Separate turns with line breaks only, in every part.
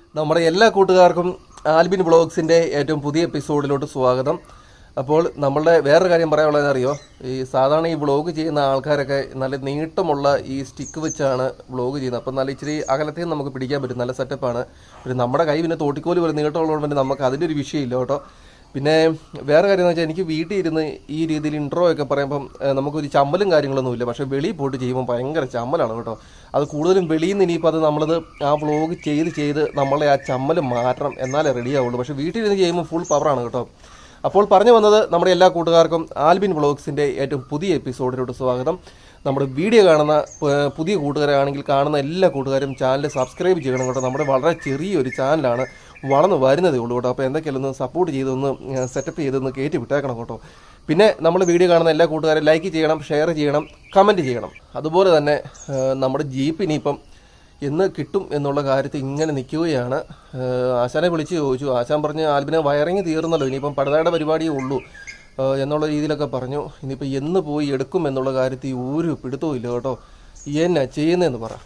നമ്മുടെ എല്ലാ കൂട്ടുകാർക്കും ആൽബിൻ ബ്ലോഗ്സിന്റെ ഏറ്റവും പുതിയ എപ്പിസോഡിലോട്ട് സ്വാഗതം അപ്പോൾ നമ്മളുടെ വേറൊരു കാര്യം പറയാനുള്ളത് അറിയോ ഈ സാധാരണ ഈ വ്ളോഗ് ചെയ്യുന്ന ആൾക്കാരൊക്കെ നല്ല നീട്ടമുള്ള ഈ സ്റ്റിക്ക് വെച്ചാണ് വ്ളോഗ് ചെയ്യുന്നത് അപ്പം നല്ല ഇച്ചിരി അകലത്തിൽ നിന്ന് നമുക്ക് പിടിക്കാൻ പറ്റും നല്ല സെറ്റപ്പാണ് പിന്നെ നമ്മുടെ കൈ പിന്നെ തോട്ടിക്കോല് പോലെ നീട്ടമുള്ളതുകൊണ്ട് പിന്നെ നമുക്ക് അതിൻ്റെ ഒരു വിഷയമില്ല കേട്ടോ പിന്നെ വേറെ കാര്യം എന്ന് വെച്ചാൽ എനിക്ക് വീട്ടിൽ ഇരുന്ന് ഈ രീതിയിൽ ഇൻട്രോ ഒക്കെ പറയുമ്പം ഏഹ്, നമുക്കൊരു ചമ്മലും കാര്യങ്ങളൊന്നും ഇല്ല പക്ഷേ വെളിയിൽ പോയിട്ട് ചെയ്യുമ്പോൾ ഭയങ്കര ചമ്മലാണ് കേട്ടോ അത് കൂടുതലും വെളിയിൽ നിന്ന് ഇനിയിപ്പോൾ അത് നമ്മളത് ആ വ്ളോഗ് ചെയ്ത് ചെയ്ത് നമ്മളെ ആ ചമ്മൽ മാറ്റണം എന്നാലേ റെഡി ആവുള്ളൂ പക്ഷേ വീട്ടിൽ ഇരുന്ന് ചെയ്യുമ്പോൾ ഫുൾ പവറാണ് കേട്ടോ അപ്പോൾ പറഞ്ഞു വന്നത് നമ്മുടെ എല്ലാ കൂട്ടുകാർക്കും ആൽബിൻ വ്ളോഗ്സിൻ്റെ ഏറ്റവും പുതിയ എപ്പിസോഡിലോട്ട് സ്വാഗതം നമ്മുടെ വീഡിയോ കാണുന്ന ഏഹ്, പുതിയ കൂട്ടുകാരാണെങ്കിൽ കാണുന്ന എല്ലാ കൂട്ടുകാരും ചാനൽ സബ്സ്ക്രൈബ് ചെയ്യണം കേട്ടോ നമ്മുടെ വളരെ ചെറിയൊരു ചാനലാണ് വളർന്നു വരുന്നതേ ഉള്ളൂ കേട്ടോ അപ്പോൾ എന്തൊക്കെയാലും ഒന്ന് സപ്പോർട്ട് ചെയ്തൊന്ന് സെറ്റപ്പ് ചെയ്തൊന്ന് കയറ്റി വിട്ടേക്കണം കേട്ടോ പിന്നെ നമ്മൾ വീഡിയോ കാണുന്ന എല്ലാ കൂട്ടുകാരും ലൈക്ക് ചെയ്യണം ഷെയർ ചെയ്യണം കമൻറ്റ് ചെയ്യണം അതുപോലെ തന്നെ ഏഹ്, നമ്മുടെ ജീപ്പ് ഇനിയിപ്പം എന്ന് കിട്ടും എന്നുള്ള കാര്യത്തിൽ ഇങ്ങനെ നിൽക്കുകയാണ് ഏഹ് ആശാനെ വിളിച്ച് ചോദിച്ചു ആശാൻ പറഞ്ഞ് ആൽബിനെ വയറിങ് തീർന്നല്ലോ ഇനിയിപ്പം പടുതായുടെ പരിപാടിയേ ഉള്ളൂ ഏഹ് എന്നുള്ള രീതിയിലൊക്കെ പറഞ്ഞു ഇനിയിപ്പോൾ എന്ന് പോയി എടുക്കും എന്നുള്ള കാര്യത്തിൽ ഒരു പിടുത്തവും ഇല്ല കേട്ടോ എന്നാ ചെയ്യുന്നതെന്ന് പറ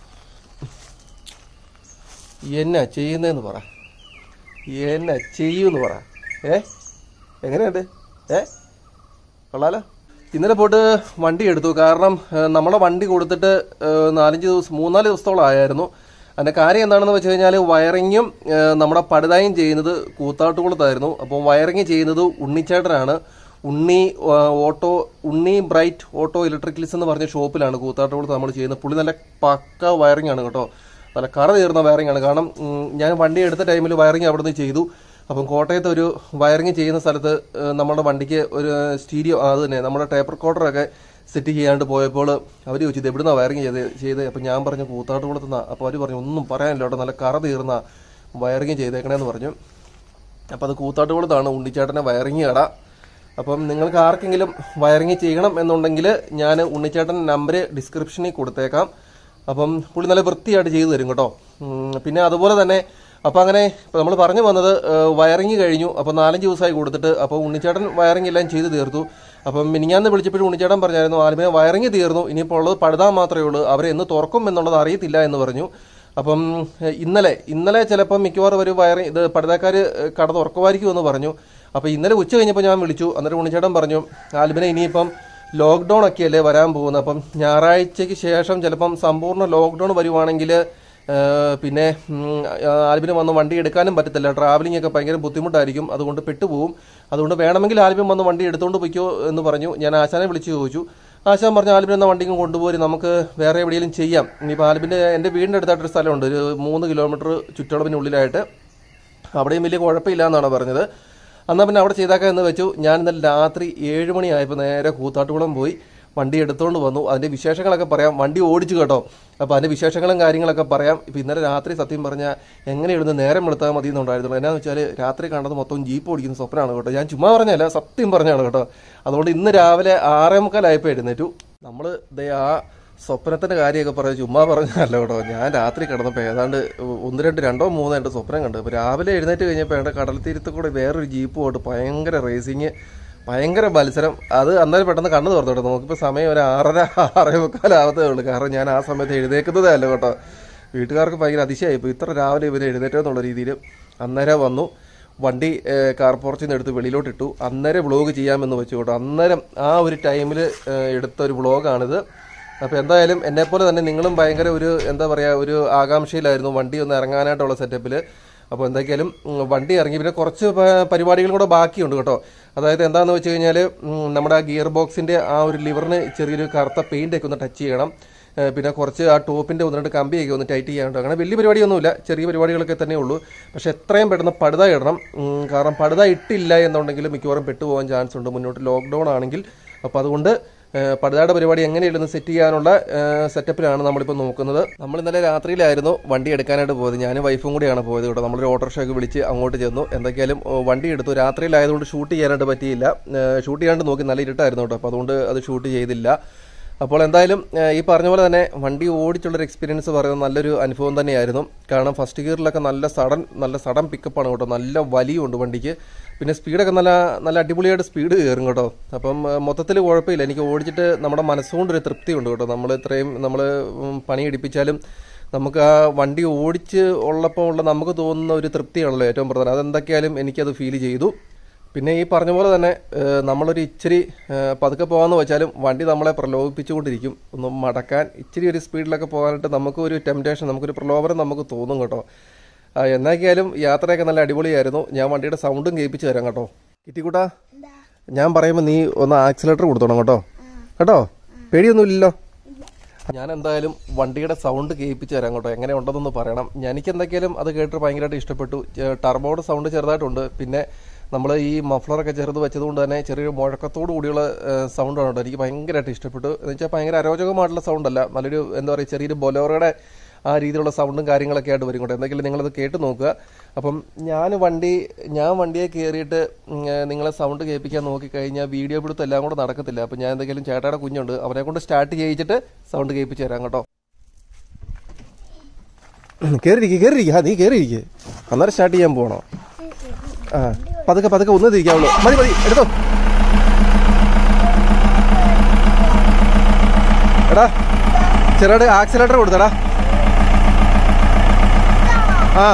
എന്നാ ചെയ്യുന്നതെന്ന് പറ എന്നാ ചെയ്യൂന്ന് പറ ഏ എങ്ങനെയുണ്ട് ഏ കൊള്ളാലോ ഇന്നലെ പോയിട്ട് വണ്ടി എടുത്തു കാരണം ഏഹ്, നമ്മളെ വണ്ടി കൊടുത്തിട്ട് ഏഹ്, നാലഞ്ച് ദിവസം മൂന്നാല് ദിവസത്തോളം ആയായിരുന്നു അതിന്റെ കാര്യം എന്താണെന്ന് വെച്ച് കഴിഞ്ഞാൽ വയറിങ്ങും ഏഹ്, നമ്മുടെ പടുതായും ചെയ്യുന്നത് കൂത്താട്ടുകുളത്തായിരുന്നു അപ്പോൾ വയറിങ് ചെയ്യുന്നത് ഉണ്ണിച്ചേട്ടനാണ് ഉണ്ണി ഏഹ്, auto Unni bright auto electricals എന്ന് പറഞ്ഞ ഷോപ്പിലാണ് കൂത്താട്ടുകുളത്ത് നമ്മൾ ചെയ്യുന്നത് പുള്ളി നല്ല പക്ക വയറിംഗ് ആണ് കേട്ടോ നല്ല കറ തീർന്ന വയറിംഗ് ആണ് കാരണം ഉം, ഞാൻ വണ്ടി എടുത്ത ടൈമിൽ വയറിംഗ് അവിടെ നിന്ന് ചെയ്തു അപ്പം കോട്ടയത്ത് ഒരു വയറിംഗ് ചെയ്യുന്ന സ്ഥലത്ത് ഏഹ്, നമ്മുടെ വണ്ടിക്ക് ഒരു സ്റ്റീരിയോ അത് തന്നെ നമ്മുടെ ടേപ്പ് റെക്കോർഡറൊക്കെ സെറ്റ് ചെയ്യാണ്ട് പോയപ്പോൾ അവർ ചോദിച്ചു ഇത് എവിടുന്നാ വയറിംഗ് ചെയ്ത് ചെയ്ത് അപ്പം ഞാൻ പറഞ്ഞു കൂത്താട്ട് കൊടുത്തുന്ന അപ്പോൾ അവർ പറഞ്ഞു ഒന്നും പറയാനില്ല കേട്ടോ നല്ല കറ തീർന്ന വയറിംഗ് ചെയ്തേക്കണേന്ന് പറഞ്ഞു അപ്പോൾ അത് കൂത്താട്ടുകുളത്താണ് ഉണ്ണിച്ചേട്ടനെ വയറിങ് കട അപ്പം നിങ്ങൾക്ക് ആർക്കെങ്കിലും വയറിങ് ചെയ്യണം എന്നുണ്ടെങ്കിൽ ഞാൻ ഉണ്ണിച്ചേട്ടൻ നമ്പർ ഡിസ്ക്രിപ്ഷനിൽ കൊടുത്തേക്കാം അപ്പം പുള്ളി നല്ല വൃത്തിയായിട്ട് ചെയ്തു തരും കേട്ടോ ഉം, പിന്നെ അതുപോലെ തന്നെ അപ്പം അങ്ങനെ ഇപ്പം നമ്മൾ പറഞ്ഞു വന്നത് വയറിങ് കഴിഞ്ഞു അപ്പം നാലഞ്ച് ദിവസമായി കൊടുത്തിട്ട് അപ്പോൾ ഉണ്ണിച്ചേട്ടൻ വയറിങ് എല്ലാം ചെയ്ത് തീർത്തു അപ്പം മിനിഞ്ഞാന്ന് വിളിച്ചപ്പോഴും ഉണ്ണിച്ചേട്ടൻ പറഞ്ഞായിരുന്നു ആലുമേ വയറിങ് തീർന്നു ഇനിയിപ്പോൾ ഉള്ളത് പഴുതാൻ മാത്രമേ ഉള്ളൂ അവരെ എന്ന് തുറക്കും എന്നുള്ളത് അറിയത്തില്ല എന്ന് പറഞ്ഞു അപ്പം ഏഹ്, ഇന്നലെ ഇന്നലെ ചിലപ്പം മിക്കവാറും ഒരു വയറിങ് ഇത് പടുതാക്കാർ കട തുറക്കുമായിരിക്കും എന്ന് പറഞ്ഞു അപ്പോൾ ഇന്നലെ ഉച്ച കഴിഞ്ഞപ്പോൾ ഞാൻ വിളിച്ചു അന്നേരം ഉണ്ണിച്ചേട്ടൻ പറഞ്ഞു ആൽബിനെ ഇനിയിപ്പം ലോക്ക്ഡൗൺ ഒക്കെ അല്ലേ വരാൻ പോകുന്നത് അപ്പം ഞായറാഴ്ചയ്ക്ക് ശേഷം ചിലപ്പം സമ്പൂർണ്ണ ലോക്ക്ഡൗൺ വരുവാണെങ്കിൽ ഏഹ്, പിന്നെ ഉം, ആൽബിന് വന്ന് വണ്ടി എടുക്കാനും പറ്റത്തില്ല ട്രാവലിംഗ് ഒക്കെ ഭയങ്കര ബുദ്ധിമുട്ടായിരിക്കും അതുകൊണ്ട് പെട്ടുപോകും അതുകൊണ്ട് വേണമെങ്കിൽ ആൽബിൻ വന്ന് വണ്ടി എടുത്തുകൊണ്ട് പൊയ്ക്കോ എന്ന് പറഞ്ഞു ഞാൻ ആശാനെ വിളിച്ച് ചോദിച്ചു ആശാൻ പറഞ്ഞു ആൽബിൻ എന്ന വണ്ടിക്കും കൊണ്ടുപോയി നമുക്ക് വേറെ എവിടെയെങ്കിലും ചെയ്യാം ഇനിയിപ്പോൾ ആൽബിൻ്റെ എൻ്റെ വീടിൻ്റെ അടുത്തായിട്ടൊരു സ്ഥലമുണ്ട് ഒരു മൂന്ന് കിലോമീറ്റർ ചുറ്റളവിനുള്ളിലായിട്ട് അവിടെയും വലിയ കുഴപ്പമില്ല എന്നാണ് പറഞ്ഞത് എന്നാൽ പിന്നെ അവിടെ ചെയ്താക്കാം എന്ന് വെച്ചു ഞാൻ ഇന്നലെ രാത്രി ഏഴ് മണിയായപ്പോൾ നേരെ കൂത്താട്ടുകുളം പോയി വണ്ടി എടുത്തുകൊണ്ട് വന്നു അതിൻ്റെ വിശേഷങ്ങളൊക്കെ പറയാം വണ്ടി ഓടിച്ചു കേട്ടോ അപ്പോൾ അതിൻ്റെ വിശേഷങ്ങളും കാര്യങ്ങളൊക്കെ പറയാം ഇപ്പം ഇന്നലെ രാത്രി സത്യം പറഞ്ഞാൽ എങ്ങനെ ഇടുന്ന് നേരം വെളുത്താൽ മതി എന്നുണ്ടായിരുന്നു എന്നാന്ന് വെച്ചാൽ രാത്രി കണ്ടത് മൊത്തം ജീപ്പ് ഓടിക്കുന്ന സ്വപ്നമാണ് കേട്ടോ ഞാൻ ചുമ്മാ പറഞ്ഞല്ല സത്യം പറഞ്ഞാണ് കേട്ടോ അതുകൊണ്ട് ഇന്ന് രാവിലെ ആറേ മുക്കാലായപ്പോൾ എഴുന്നേറ്റു നമ്മൾ ദേ ആ സ്വപ്നത്തിന്റെ കാര്യമൊക്കെ പറഞ്ഞ് ചുമ്മാ പറഞ്ഞല്ല കേട്ടോ ഞാൻ രാത്രി കിടന്നപ്പോൾ ഏതാണ്ട് ഒന്ന് രണ്ട് രണ്ടോ മൂന്നോ രണ്ട് സ്വപ്നം കണ്ടു അപ്പോൾ രാവിലെ എഴുന്നേറ്റ് കഴിഞ്ഞപ്പോൾ എൻ്റെ കടൽ തീരത്ത് കൂടെ വേറൊരു ജീപ്പ് പോയിട്ട് ഭയങ്കര റേസിങ് ഭയങ്കര മത്സരം അത് അന്നേരം പെട്ടെന്ന് കണ്ണു തുറന്നു കേട്ടോ നമുക്കിപ്പോൾ സമയം ഒരു ആറര ആറേ മുക്കാലാവത്തേ ഉള്ളൂ കാരണം ഞാൻ ആ സമയത്ത് എഴുന്നേക്കുന്നതേ അല്ല കേട്ടോ വീട്ടുകാർക്ക് ഭയങ്കര അതിശയമായി ഇപ്പോൾ ഇത്ര രാവിലെ ഇവർ എഴുന്നേറ്റോ എന്നുള്ള രീതിയിൽ അന്നേരം വന്നു വണ്ടി കാർ പോർച്ചിൽ നിന്ന് എടുത്ത് വെളിയിലോട്ട് ഇട്ടു അന്നേരം വ്ളോഗ് ചെയ്യാമെന്ന് വെച്ചു കേട്ടോ അന്നേരം ആ ഒരു ടൈമിൽ എടുത്ത ഒരു വ്ളോഗാണിത് അപ്പോൾ എന്തായാലും എന്നെപ്പോലെ തന്നെ നിങ്ങളും ഭയങ്കര ഒരു എന്താ പറയുക ഒരു ആകാംക്ഷയിലായിരുന്നു വണ്ടി ഒന്ന് ഇറങ്ങാനായിട്ടുള്ള സെറ്റപ്പിൽ അപ്പോൾ എന്തൊക്കെയാലും ഉം, വണ്ടി ഇറങ്ങി പിന്നെ കുറച്ച് പ- പരിപാടികളും കൂടെ ബാക്കിയുണ്ട് കേട്ടോ അതായത് എന്താണെന്ന് വെച്ച് കഴിഞ്ഞാൽ നമ്മുടെ ആ ഗിയർ ബോക്സിൻ്റെ ആ ഒരു ലിവറിന് ചെറിയൊരു കറുത്ത പെയിൻ്റ് ഒക്കെ ഒന്ന് ടച്ച് ചെയ്യണം ഏഹ് പിന്നെ കുറച്ച് ആ ടോപ്പിൻ്റെ ഒന്ന് രണ്ട് കമ്പിയൊക്കെ ഒന്ന് ടൈറ്റ് ചെയ്യാനുണ്ട് അങ്ങനെ വലിയ പരിപാടിയൊന്നുമില്ല ചെറിയ പരിപാടികളൊക്കെ തന്നെ ഉള്ളൂ പക്ഷെ എത്രയും പെട്ടെന്ന് പടുത ഇടണം ഉം, കാരണം പടുത ഇട്ടില്ല എന്നുണ്ടെങ്കിൽ മിക്കവാറും പെട്ടുപോകാൻ ചാൻസ് ഉണ്ട് മുന്നോട്ട് ലോക്ക്ഡൗൺ ആണെങ്കിൽ അപ്പോൾ അതുകൊണ്ട് ഏഹ് പടുതയുടെ പരിപാടി എങ്ങനെയുണ്ടെന്ന് സെറ്റ് ചെയ്യാനുള്ള ഏഹ് സെറ്റപ്പിലാണ് നമ്മളിപ്പോൾ നോക്കുന്നത് നമ്മൾ ഇന്നലെ രാത്രിയിലായിരുന്നു വണ്ടി എടുക്കാനായിട്ട് പോയത് ഞാനും വൈഫും കൂടിയാണ് പോയത് കേട്ടോ നമ്മളൊരു ഓട്ടോറിക്ഷ ഒക്കെ വിളിച്ച് അങ്ങോട്ട് ചെന്നു എന്തൊക്കെയാലും ഓ, വണ്ടി എടുത്തു രാത്രിയിലായതുകൊണ്ട് ഷൂട്ട് ചെയ്യാനായിട്ട് പറ്റിയില്ല ഏഹ് ഷൂട്ട് ചെയ്യാണ്ട് നോക്കി നല്ല ഇരുട്ടായിരുന്നു കേട്ടോ അപ്പോൾ അതുകൊണ്ട് അത് ഷൂട്ട് ചെയ്തില്ല അപ്പോൾ എന്തായാലും ഏഹ്, ഈ പറഞ്ഞ പോലെ തന്നെ വണ്ടി ഓടിച്ചുള്ളൊരു എക്സ്പീരിയൻസ് പറയുന്നത് നല്ലൊരു അനുഭവം തന്നെയായിരുന്നു കാരണം ഫസ്റ്റ് ഗിയറിലൊക്കെ നല്ല സഡൻ നല്ല സഡൻ പിക്കപ്പാണ് കേട്ടോ നല്ല വലിയുണ്ട് വണ്ടിക്ക് പിന്നെ സ്പീഡൊക്കെ നല്ല നല്ല അടിപൊളിയായിട്ട് സ്പീഡ് കയറും കേട്ടോ അപ്പം മൊത്തത്തിൽ കുഴപ്പമില്ല എനിക്ക് ഓടിച്ചിട്ട് നമ്മുടെ മനസ്സുകൊണ്ടൊരു തൃപ്തിയുണ്ട് കേട്ടോ നമ്മൾ ഇത്രയും നമ്മൾ പണിയെടുപ്പിച്ചാലും നമുക്ക് ആ വണ്ടി ഓടിച്ച് ഉള്ളപ്പോൾ ഉള്ള നമുക്ക് തോന്നുന്ന ഒരു തൃപ്തിയാണല്ലോ ഏറ്റവും പ്രധാനം അതെന്തൊക്കെയായാലും എനിക്കത് ഫീൽ ചെയ്തു പിന്നെ ഈ പറഞ്ഞ പോലെ തന്നെ ഏഹ്, നമ്മളൊരു ഇച്ചിരി ഏഹ്, പതുക്കെ പോകാമെന്ന് വെച്ചാലും വണ്ടി നമ്മളെ പ്രലോഭിപ്പിച്ചുകൊണ്ടിരിക്കും ഒന്ന് മടക്കാൻ ഇച്ചിരി ഒരു സ്പീഡിലൊക്കെ പോകാനായിട്ട് നമുക്ക് ഒരു ടെംപ്റ്റേഷൻ നമുക്കൊരു പ്രലോഭനം നമുക്ക് തോന്നും കേട്ടോ ആ, എന്നൊക്കെയായാലും യാത്രയൊക്കെ നല്ല അടിപൊളിയായിരുന്നു ഞാൻ വണ്ടിയുടെ സൗണ്ടും കേൾപ്പിച്ച് തരാം കേട്ടോ കിറ്റിക്കുട്ടാ ഞാൻ പറയുമ്പോൾ നീ ഒന്ന് ആക്സിലേറ്റർ കൊടുത്തോണം കേട്ടോ കേട്ടോ പേടിയൊന്നുമില്ലല്ലോ ഞാൻ എന്തായാലും വണ്ടിയുടെ സൗണ്ട് കേൾപ്പിച്ച് തരാം കേട്ടോ എങ്ങനെ ഉണ്ടെന്നൊന്ന് പറയണം ഞാൻ- എനിക്ക് എന്തൊക്കെയാലും അത് കേട്ടിട്ട് ഭയങ്കരമായിട്ട് ഇഷ്ടപ്പെട്ടു ചെ- ടർബോയുടെ സൗണ്ട് ചെറുതായിട്ടുണ്ട് പിന്നെ നമ്മൾ ഈ മഫ്ലറൊക്കെ ചെറുത് വെച്ചതുകൊണ്ട് തന്നെ ചെറിയൊരു മുഴക്കത്തോടു കൂടിയുള്ള സൗണ്ടാണ് കേട്ടോ എനിക്ക് ഭയങ്കരമായിട്ട് ഇഷ്ടപ്പെട്ടു എന്ന് വെച്ചാൽ ഭയങ്കര അരോചകമായിട്ടുള്ള സൗണ്ട് അല്ല നല്ലൊരു എന്താ പറയുക ചെറിയൊരു ബൊലോറയുടെ ആ രീതിയിലുള്ള സൗണ്ടും കാര്യങ്ങളൊക്കെ ആയിട്ട് വരും കേട്ടോ എന്തെങ്കിലും നിങ്ങളത് കേട്ട് നോക്കുക അപ്പം ഞാൻ വണ്ടി ഞാൻ വണ്ടിയെ കയറിയിട്ട് ഉം, ഏഹ്, നിങ്ങളെ സൗണ്ട് കേൾപ്പിക്കാൻ നോക്കിക്കഴിഞ്ഞാൽ വീഡിയോ പിടുത്തം എല്ലാം കൂടെ നടക്കത്തില്ല അപ്പം ഞാൻ എന്തെങ്കിലും ചേട്ടായുടെ കുഞ്ഞുണ്ട് അവനെ കൊണ്ട് സ്റ്റാർട്ട് ചെയ്യിച്ചിട്ട് സൗണ്ട് കേൾപ്പിച്ച് തരാം കേട്ടോ കയറിയിരിക്കുക കയറിയിരിക്കുക നീ കയറിയിരിക്കുക അന്നേരം സ്റ്റാർട്ട് ചെയ്യാൻ പോകണോ ആ പതുക്കെ പതുക്കെ ഒന്ന് തിരിക്കാവുള്ളൂ മതി മതി എടുത്തോ എടാ ചെറുതായിട്ട് ആക്സിലേറ്റർ കൊടുത്തടാ ആ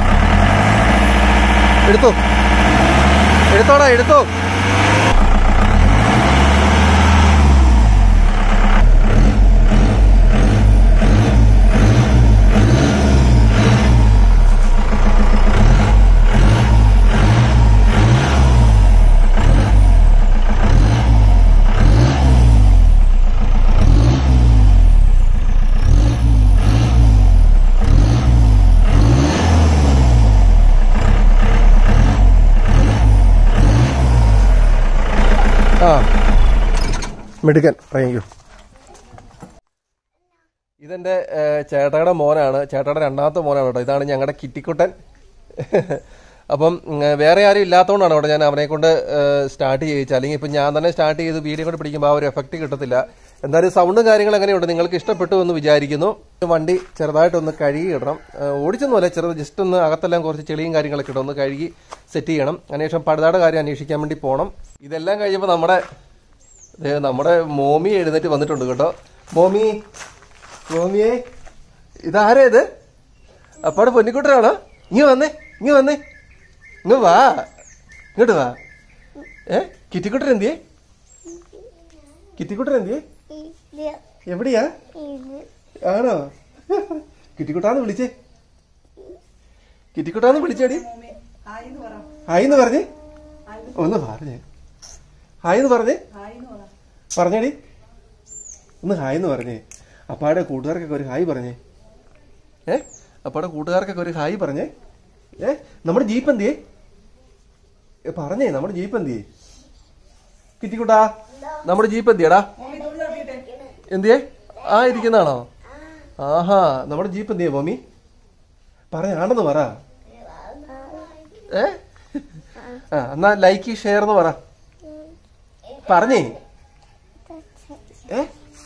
എടുത്തോ എടുത്തോടാ എടുത്തോ ആ മിടുക്കൻ ഇറങ്ങിക്കോ ഇതെന്റെ ഏഹ്, ചേട്ടായുടെ മോനാണ് ചേട്ടായുടെ രണ്ടാമത്തെ മോനാണ് കേട്ടോ ഇതാണ് ഞങ്ങളുടെ കിറ്റിക്കുട്ടൻ അപ്പം ഉം, വേറെ ആരും ഇല്ലാത്തതുകൊണ്ടാണ് കേട്ടോ ഞാൻ അവനെ കൊണ്ട് സ്റ്റാർട്ട് ചെയ്യിച്ചത് അല്ലെങ്കിൽ ഇപ്പം ഞാൻ തന്നെ സ്റ്റാർട്ട് ചെയ്ത് വീഡിയോ കൊണ്ട് പിടിക്കുമ്പോൾ ആ ഒരു എഫക്റ്റ് കിട്ടത്തില്ല എന്തായാലും സൗണ്ടും കാര്യങ്ങളും എങ്ങനെയുണ്ട് നിങ്ങൾക്ക് ഇഷ്ടപ്പെട്ടു എന്ന് വിചാരിക്കുന്നു വണ്ടി ചെറുതായിട്ടൊന്ന് കഴുകി ഇടണം ഏഹ്, ഓടിച്ചൊന്നുമല്ല ചെറുത് ജസ്റ്റ് ഒന്ന് അകത്തെല്ലാം കുറച്ച് ചെളിയും കാര്യങ്ങളൊക്കെ ഇട്ട് ഒന്ന് കഴുകി സെറ്റ് ചെയ്യണം അതിനുശേഷം പടുതാടെ കാര്യം അന്വേഷിക്കാൻ വേണ്ടി പോകണം ഇതെല്ലാം കഴിയുമ്പോൾ നമ്മുടെ ദേ നമ്മുടെ മോമി എഴുന്നേറ്റ് വന്നിട്ടുണ്ട് കേട്ടോ മോമി മോമിയെ ഇതാരാ ഇത് അപ്പാടെ പൊന്നിക്കുട്ടനാണോ ഇങ്ങ് വന്നേ ഇങ്ങ് വന്നേ ഇങ്ങ് വാ ഇങ്ങോട്ട് വാ ഏ കിറ്റിക്കുട്ടൻ എന്തിയേ കിറ്റിക്കുട്ടൻ എന്തിയേ എവിടെയാ ആണോ കിറ്റിക്കുട്ടാന്ന് വിളിച്ചേ കിറ്റിക്കുട്ടാന്ന് വിളിച്ചേടി ഹായ് എന്ന് പറഞ്ഞേ ഒന്ന് പറഞ്ഞേ ഹായ് എന്ന് പറഞ്ഞേ പറഞ്ഞേടി ഒന്ന് ഹായ് എന്ന് പറഞ്ഞേ അപ്പാടെ കൂട്ടുകാർക്കൊക്കെ ഒരു ഹായ് പറഞ്ഞേ ഏ അപ്പാടെ കൂട്ടുകാർക്കൊക്കെ ഒരു ഹായ് പറഞ്ഞേ ഏ നമ്മുടെ ജീപ്പ് എന്തിയേ ഏ, പറഞ്ഞേ നമ്മുടെ ജീപ്പ് എന്തിയേ കിറ്റിക്കുട്ടാ നമ്മുടെ ജീപ്പ് എന്തിയടാ എന്തിയേ ആ ഇരിക്കുന്നതാണോ ആഹാ നമ്മുടെ ജീപ്പ് എന്തിയേ മമ്മി പറഞ്ഞ ആണെന്ന് പറ ഏ ആ എന്നാ ലൈക്ക് ഷെയർ എന്ന് പറ പറഞ്ഞേ ഏ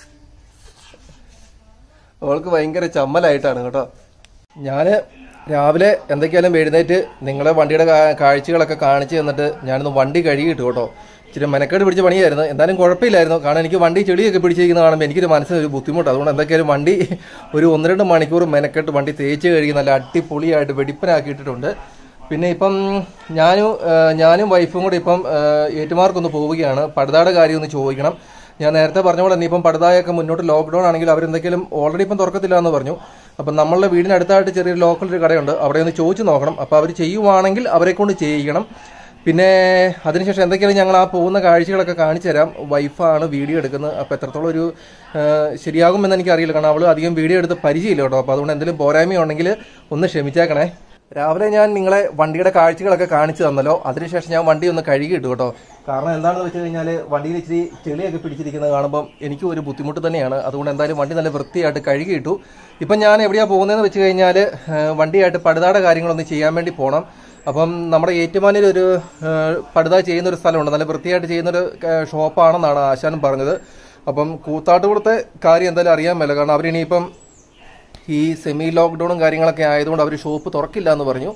അവൾക്ക് ഭയങ്കര ചമ്മലായിട്ടാണ് കേട്ടോ ഞാന് രാവിലെ എന്തൊക്കെയാലും എഴുന്നേറ്റ് നിങ്ങളെ വണ്ടിയുടെ കാ- കാഴ്ചകളൊക്കെ കാണിച്ചു തന്നിട്ട് ഞാനൊന്ന് വണ്ടി കഴുകിയിട്ടു കേട്ടോ ഇച്ചിരി മെനക്കേട് പിടിച്ച പണിയായിരുന്നു എന്തായാലും കുഴപ്പമില്ലായിരുന്നു കാരണം എനിക്ക് വണ്ടി ചെളിയൊക്കെ പിടിച്ചിരിക്കുന്ന കാണുമ്പോൾ എനിക്കൊരു മനസ്സിനൊരു ബുദ്ധിമുട്ട് അതുകൊണ്ട് എന്തൊക്കെയാലും വണ്ടി ഒരു ഒന്ന് രണ്ട് മണിക്കൂർ മെനക്കെട്ട് വണ്ടി തേച്ച് കഴുകി നല്ല അടിപൊളിയായിട്ട് വെടിപ്പനാക്കിയിട്ടുണ്ട് പിന്നെ ഇപ്പം ഞാനും ആ, ഞാനും വൈഫും കൂടി ഇപ്പം ആ, ഏറ്റുമാർക്കൊന്ന് പോവുകയാണ് പടുതാടെ കാര്യം ഒന്ന് ചോദിക്കണം ഞാൻ നേരത്തെ പറഞ്ഞ പോലെ തന്നെ ഇപ്പം പടുതായൊക്കെ മുന്നോട്ട് ലോക്ക്ഡൌൺ ആണെങ്കിൽ അവരെന്തെങ്കിലും ഓൾറെഡി ഇപ്പം തുറക്കത്തില്ല എന്ന് പറഞ്ഞു അപ്പം നമ്മളുടെ വീടിനടുത്തായിട്ട് ചെറിയൊരു ലോക്കൽ ഒരു കടയുണ്ട് അവിടെ ഒന്ന് ചോദിച്ചു നോക്കണം അപ്പോൾ അവർ ചെയ്യുവാണെങ്കിൽ അവരെ കൊണ്ട് ചെയ്യിക്കണം പിന്നെ അതിനുശേഷം എന്തൊക്കെയാണ് ഞങ്ങൾ ആ പോകുന്ന കാഴ്ചകളൊക്കെ കാണിച്ചു തരാം വൈഫാണ് വീഡിയോ എടുക്കുന്നത് അപ്പോൾ എത്രത്തോളം ഒരു ആ, ശരിയാകുമെന്ന് എനിക്കറിയില്ല കാരണം അവൾ അധികം വീഡിയോ എടുത്ത് പരിചയമില്ല കേട്ടോ അപ്പോൾ അതുകൊണ്ട് എന്തെങ്കിലും പോരായ്മയുണ്ടെങ്കിൽ ഒന്ന് ക്ഷമിച്ചേക്കണേ രാവിലെ ഞാൻ നിങ്ങളെ വണ്ടിയുടെ കാഴ്ചകളൊക്കെ കാണിച്ചു തന്നല്ലോ അതിനുശേഷം ഞാൻ വണ്ടി ഒന്ന് കഴുകിയിട്ടു കേട്ടോ കാരണം എന്താണെന്ന് വെച്ച് കഴിഞ്ഞാൽ വണ്ടിയിൽ ഇച്ചിരി ചെളിയൊക്കെ പിടിച്ചിരിക്കുന്നത് കാണുമ്പോൾ എനിക്കും ഒരു ബുദ്ധിമുട്ട് തന്നെയാണ് അതുകൊണ്ട് എന്തായാലും വണ്ടി നല്ല വൃത്തിയായിട്ട് കഴുകിയിട്ടു ഇപ്പം ഞാൻ എവിടെയാണ് പോകുന്നതെന്ന് വെച്ച് കഴിഞ്ഞാൽ വണ്ടിയായിട്ട് പടുതാടെ കാര്യങ്ങളൊന്ന് ചെയ്യാൻ വേണ്ടി പോകണം അപ്പം നമ്മുടെ ഏറ്റുമാനിൽ ഒരു പടുത ചെയ്യുന്ന ഒരു സ്ഥലമുണ്ട് നല്ല വൃത്തിയായിട്ട് ചെയ്യുന്നൊരു ഏഹ്, ഷോപ്പാണെന്നാണ് ആശാനും പറഞ്ഞത് അപ്പം കൂത്താട്ടുകുളത്തെ കാര്യം എന്തായാലും അറിയാൻ മേല കാരണം അവരിനിയിപ്പം ഈ സെമി ലോക്ക്ഡൌണും കാര്യങ്ങളൊക്കെ ആയതുകൊണ്ട് അവർ ഷോപ്പ് തുറക്കില്ല എന്ന് പറഞ്ഞു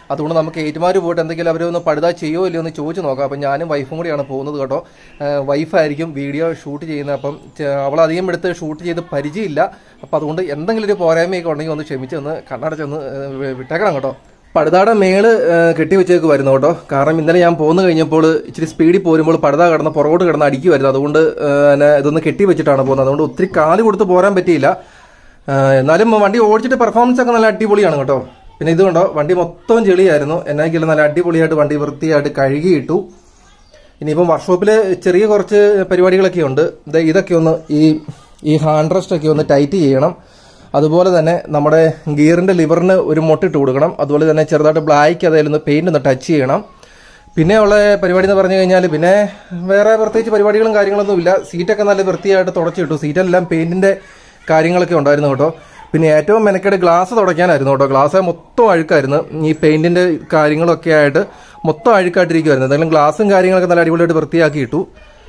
അതുകൊണ്ട് നമുക്ക് ഏറ്റുമാര് പോയിട്ട് എന്തെങ്കിലും അവരൊന്ന് പഴുതാ ചെയ്യോ ഇല്ലയോ എന്ന് ചോദിച്ചു നോക്കാം അപ്പം ഞാനും വൈഫും കൂടിയാണ് പോകുന്നത് കേട്ടോ ഏഹ് വൈഫായിരിക്കും വീഡിയോ ഷൂട്ട് ചെയ്യുന്നത് അപ്പം ചെ- അവൾ അധികം എടുത്ത് ഷൂട്ട് ചെയ്ത് പരിചയമില്ല അപ്പം അതുകൊണ്ട് എന്തെങ്കിലും ഒരു പോരായ്മയൊക്കെ ഉണ്ടെങ്കിൽ ഒന്ന് ക്ഷമിച്ച് ഒന്ന് കണ്ണടച്ചൊന്ന് ഏഹ് വി- വിട്ടേക്കണം കേട്ടോ പടുതാടെ മേള് ഏഹ് കെട്ടി വെച്ചേക്ക് വരുന്നു കേട്ടോ കാരണം ഇന്നലെ ഞാൻ പോന്നു കഴിഞ്ഞപ്പോൾ ഇച്ചിരി സ്പീഡിൽ പോരുമ്പോൾ പടുത കിടന്ന് പുറകോട്ട് കിടന്ന് അടിക്കുമായിരുന്നു അതുകൊണ്ട് ഏഹ് എന്നെ ഇതൊന്ന് കെട്ടി വെച്ചിട്ടാണ് പോകുന്നത് അതുകൊണ്ട് ഒത്തിരി കാല് കൊടുത്ത് പോരാൻ പറ്റിയില്ല ഏഹ് എന്നാലും വണ്ടി ഓടിച്ചിട്ട് പെർഫോമൻസ് ഒക്കെ നല്ല അടിപൊളിയാണ് കേട്ടോ പിന്നെ ഇത് കണ്ടോ വണ്ടി മൊത്തം ചെളിയായിരുന്നു എന്നാക്കില്ല നല്ല അടിപൊളിയായിട്ട് വണ്ടി വൃത്തിയായിട്ട് കഴുകിയിട്ടു ഇനിയിപ്പം വർക്ക്ഷോപ്പിൽ ചെറിയ കുറച്ച് പരിപാടികളൊക്കെ ഉണ്ട് ദേ ഇതൊക്കെ ഒന്ന് ഈ ഈ ഹാൻഡ് റെസ്റ്റ് ഒക്കെ ഒന്ന് ടൈറ്റ് ചെയ്യണം അതുപോലെ തന്നെ നമ്മുടെ ഗിയറിന്റെ ലിവറിന് ഒരു മൊട്ടിട്ട് കൊടുക്കണം അതുപോലെ തന്നെ ചെറുതായിട്ട് ബ്ലാക്ക് അതിലൊന്ന് പെയിന്റ് ഒന്ന് ടച്ച് ചെയ്യണം പിന്നെ ഉള്ള പരിപാടി എന്ന് പറഞ്ഞു കഴിഞ്ഞാൽ പിന്നെ വേറെ പ്രത്യേകിച്ച് പരിപാടികളും കാര്യങ്ങളൊന്നും ഇല്ല സീറ്റൊക്കെ നല്ല വൃത്തിയായിട്ട് തുടച്ചിട്ടു സീറ്റെല്ലാം പെയിന്റിന്റെ കാര്യങ്ങളൊക്കെ ഉണ്ടായിരുന്നു കേട്ടോ പിന്നെ ഏറ്റവും മെനക്കേട് ഗ്ലാസ് തുടയ്ക്കാനായിരുന്നു കേട്ടോ ഗ്ലാസ് മൊത്തം അഴുക്കായിരുന്നു ഈ പെയിന്റിന്റെ കാര്യങ്ങളൊക്കെ ആയിട്ട് മൊത്തം അഴുക്കായിട്ടിരിക്കുമായിരുന്നു എന്തെങ്കിലും ഗ്ലാസും കാര്യങ്ങളൊക്കെ നല്ല അടിപൊളിയായിട്ട് വൃത്തിയാക്കി ഇട്ടു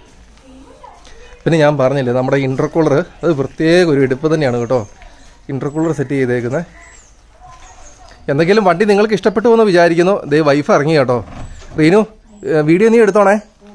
പിന്നെ ഞാൻ പറഞ്ഞില്ലേ നമ്മുടെ ഇന്റർകൂളർ അത് പ്രത്യേക ഒരു എടുപ്പ് തന്നെയാണ് കേട്ടോ ഇന്റർകൂളർ സെറ്റ് ചെയ്തേക്കുന്നത് എന്തെങ്കിലും വണ്ടി നിങ്ങൾക്ക് ഇഷ്ടപ്പെട്ടു എന്ന് വിചാരിക്കുന്നു ദേ വൈഫ് ഇറങ്ങി കേട്ടോ റീനു ഏഹ് വീഡിയോ നീ എടുത്തോണേ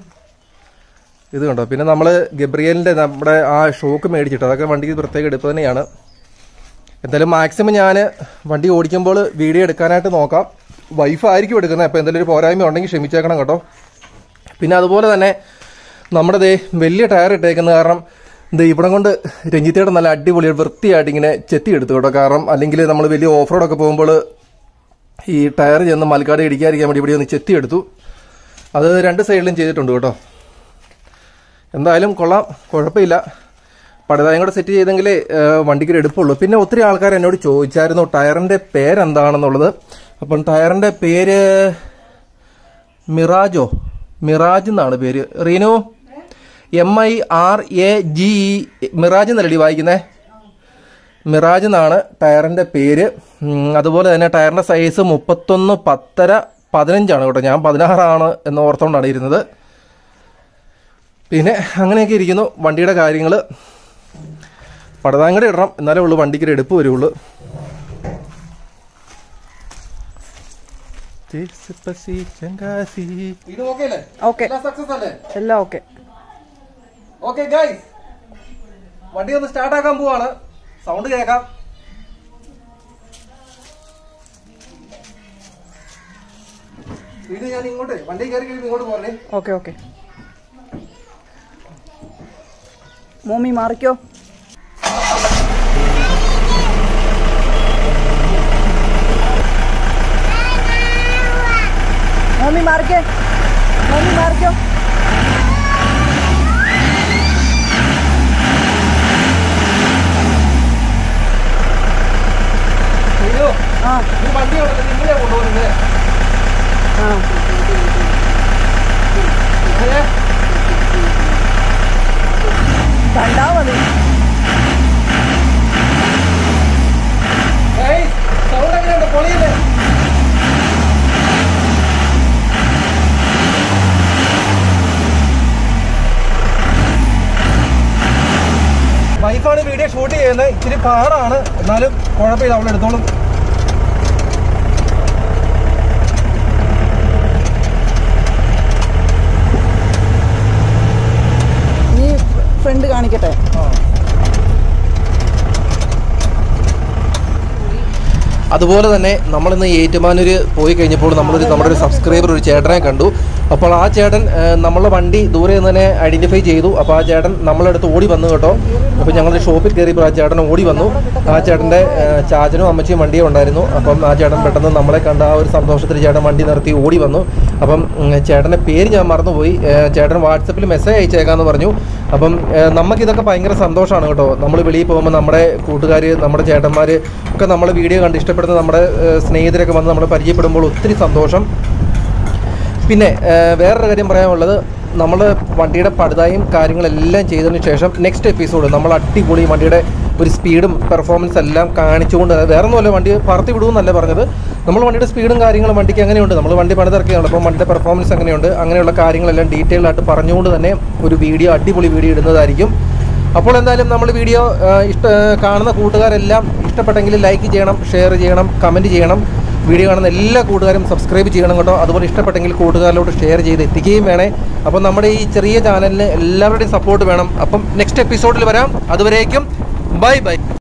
ഇത് കണ്ടോ പിന്നെ നമ്മൾ ഗബ്രിയലിന്റെ നമ്മുടെ ആ ഷോക്ക് മേടിച്ചിട്ട് അതൊക്കെ വണ്ടിക്ക് പ്രത്യേക എടുപ്പ് തന്നെയാണ് എന്തായാലും മാക്സിമം ഞാൻ വണ്ടി ഓടിക്കുമ്പോൾ വീഡിയോ എടുക്കാനായിട്ട് നോക്കാം വൈഫ് ആയിരിക്കും എടുക്കുന്നത് അപ്പോൾ എന്തെങ്കിലും ഒരു പോരായ്മ ഉണ്ടെങ്കിൽ ക്ഷമിച്ചേക്കണം കേട്ടോ പിന്നെ അതുപോലെ തന്നെ നമ്മുടെ ദേ വലിയ ടയർ ഇട്ടേക്കുന്ന കാരണം ദേ ഇവിടെ കൊണ്ട് രഞ്ജിത്തയുടെ നല്ല അടിപൊളി വൃത്തിയായിട്ട് ഇങ്ങനെ ചെത്തി എടുത്തു കേട്ടോ കാരണം അല്ലെങ്കിൽ നമ്മൾ വലിയ ഓഫ് റോഡൊക്കെ പോകുമ്പോൾ ഈ ടയർ ചെന്ന് മൽക്കാട് ഇടിക്കാതിരിക്കാൻ വേണ്ടി ഇവിടെ ഒന്ന് ചെത്തി എടുത്തു അത് രണ്ട് സൈഡിലും ചെയ്തിട്ടുണ്ട് കേട്ടോ എന്തായാലും കൊള്ളാം കുഴപ്പമില്ല പടുതായും കൂടെ സെറ്റ് ചെയ്തെങ്കിലേ ഏഹ്, വണ്ടിക്ക് ഒരു എടുപ്പുള്ളൂ പിന്നെ ഒത്തിരി ആൾക്കാർ എന്നോട് ചോദിച്ചായിരുന്നു ടയറിന്റെ പേരെന്താണെന്നുള്ളത് അപ്പം ടയറിന്റെ പേര് മിറാജോ മിറാജ് എന്നാണ് പേര് Reenu M I R A G E Mirage എന്നല്ലടി വായിക്കുന്നേ മിറാജ് എന്നാണ് ടയറിന്റെ പേര് ഉം, അതുപോലെ തന്നെ ടയറിന്റെ സൈസ് മുപ്പത്തൊന്ന് പത്തര പതിനഞ്ചാണ് കേട്ടോ ഞാൻ പതിനാറാണ് എന്ന് ഓർത്തുകൊണ്ടാണ് ഇരുന്നത് പിന്നെ അങ്ങനെയൊക്കെ ഇരിക്കുന്നു വണ്ടിയുടെ കാര്യങ്ങൾ പടതാങ്കട ഇടണം എന്നാലേ ഉള്ളൂ വണ്ടിക്ക് ഒരു എടുപ്പ് വരുള്ളൂ ഇത് ഓക്കെ അല്ലേ
ഓക്കെ
സക്സസ് അല്ലേ
എല്ലാം ഓക്കെ
ഓക്കെ ഗൈസ് വണ്ടി ഒന്ന് സ്റ്റാർട്ട് ആക്കാൻ പോവാണ് സൗണ്ട് കേൾക്കാം ഇത് ഞാൻ ഇങ്ങോട്ട് വണ്ടി കയറി കഴിയുമ്പോൾ ഇങ്ങോട്ട് പോരേ
ഓക്കെ ഓക്കെ മോമി മാറിക്കോ മോമി മാറിക്കേ മോമി മാറിക്കോ
അയ്യോ
ആ
ഈ വണ്ടി അവിടെ നിങ്ങളെ കൊണ്ടുപോകുന്നത്
ആ
ഏ?
കണ്ടാ മതി
ഏയ് സൗണ്ട് എങ്ങനെയുണ്ട് പൊളിയില്ലേ വൈഫാണ് വീഡിയോ ഷൂട്ട് ചെയ്യുന്നത് ഇച്ചിരി പാടാണ് എന്നാലും കുഴപ്പമില്ല അവൾ എടുത്തോളും
നീ ഫ്രണ്ട് കാണിക്കട്ടെ
അതുപോലെ തന്നെ നമ്മളിന്ന് ഏറ്റുമാനൂർ പോയി കഴിഞ്ഞപ്പോൾ നമ്മളൊരു നമ്മുടെ ഒരു സബ്സ്ക്രൈബർ ഒരു ചേട്ടനെ കണ്ടു അപ്പോൾ ആ ചേട്ടൻ ആ, നമ്മളെ വണ്ടി ദൂരെ നിന്ന് തന്നെ ഐഡന്റിഫൈ ചെയ്തു അപ്പോൾ ആ ചേട്ടൻ നമ്മളടുത്ത് ഓടി വന്നു കേട്ടോ അപ്പോൾ ഞങ്ങൾ ഷോപ്പിൽ കയറിയപ്പോൾ ആ ചേട്ടൻ ഓടി വന്നു ആ ചേട്ടൻ്റെ ആ, ചാച്ചനും അമ്മച്ചിയും വണ്ടിയും ഉണ്ടായിരുന്നു അപ്പം ആ ചേട്ടൻ പെട്ടെന്ന് നമ്മളെ കണ്ട ആ ഒരു സന്തോഷത്തിൽ ചേട്ടൻ വണ്ടി നിർത്തി ഓടി വന്നു അപ്പം ഉം, ചേട്ടൻ്റെ പേര് ഞാൻ മറന്നുപോയി ആ, ചേട്ടൻ വാട്സപ്പിൽ മെസ്സേജ് അയച്ചേക്കാന്ന് പറഞ്ഞു അപ്പം ആ, നമുക്കിതൊക്കെ ഭയങ്കര സന്തോഷമാണ് കേട്ടോ നമ്മൾ വെളിയിൽ പോകുമ്പോൾ നമ്മുടെ കൂട്ടുകാർ നമ്മുടെ ചേട്ടന്മാർ ഒക്കെ നമ്മളെ വീഡിയോ കണ്ട് ഇഷ്ടപ്പെടുന്ന നമ്മുടെ ആ, സ്നേഹിതരൊക്കെ വന്ന് നമ്മളെ പരിചയപ്പെടുമ്പോൾ ഒത്തിരി സന്തോഷം പിന്നെ ആ, വേറൊരു കാര്യം പറയാനുള്ളത് നമ്മൾ വണ്ടിയുടെ പടുതായും കാര്യങ്ങളെല്ലാം ചെയ്തതിന് ശേഷം നെക്സ്റ്റ് എപ്പിസോഡ് നമ്മൾ അടിപൊളി വണ്ടിയുടെ ഒരു സ്പീഡും പെർഫോമൻസ് എല്ലാം കാണിച്ചുകൊണ്ട് വേറെ ഒന്നുമല്ല വണ്ടി പറത്തി വിടുമെന്നല്ല പറഞ്ഞത് നമ്മൾ വണ്ടിയുടെ സ്പീഡും കാര്യങ്ങളും വണ്ടിക്ക് എങ്ങനെയുണ്ട് നമ്മൾ വണ്ടി പണിതിറക്കിയാണ് അപ്പോൾ വണ്ടിയുടെ പെർഫോമൻസ് എങ്ങനെയുണ്ട് അങ്ങനെയുള്ള കാര്യങ്ങളെല്ലാം ഡീറ്റെയിൽ ആയിട്ട് പറഞ്ഞുകൊണ്ട് തന്നെ ഒരു വീഡിയോ അടിപൊളി വീഡിയോ ഇടുന്നതായിരിക്കും അപ്പോൾ എന്തായാലും നമ്മൾ വീഡിയോ ആ, ഇഷ്ട കാണുന്ന കൂട്ടുകാരെല്ലാം ഇഷ്ടപ്പെട്ടെങ്കിൽ ലൈക്ക് ചെയ്യണം ഷെയർ ചെയ്യണം കമൻറ്റ് ചെയ്യണം വീഡിയോ കാണുന്ന എല്ലാ കൂട്ടുകാരും സബ്സ്ക്രൈബ് ചെയ്യണം കേട്ടോ അതുപോലെ ഇഷ്ടപ്പെട്ടെങ്കിൽ കൂട്ടുകാരിലോട്ട് ഷെയർ ചെയ്ത് എത്തിക്കുകയും വേണേ അപ്പം നമ്മുടെ ഈ ചെറിയ ചാനലിന് എല്ലാവരുടെയും സപ്പോർട്ട് വേണം അപ്പം നെക്സ്റ്റ് എപ്പിസോഡിൽ വരാം അതുവരേക്കും ബൈ ബൈ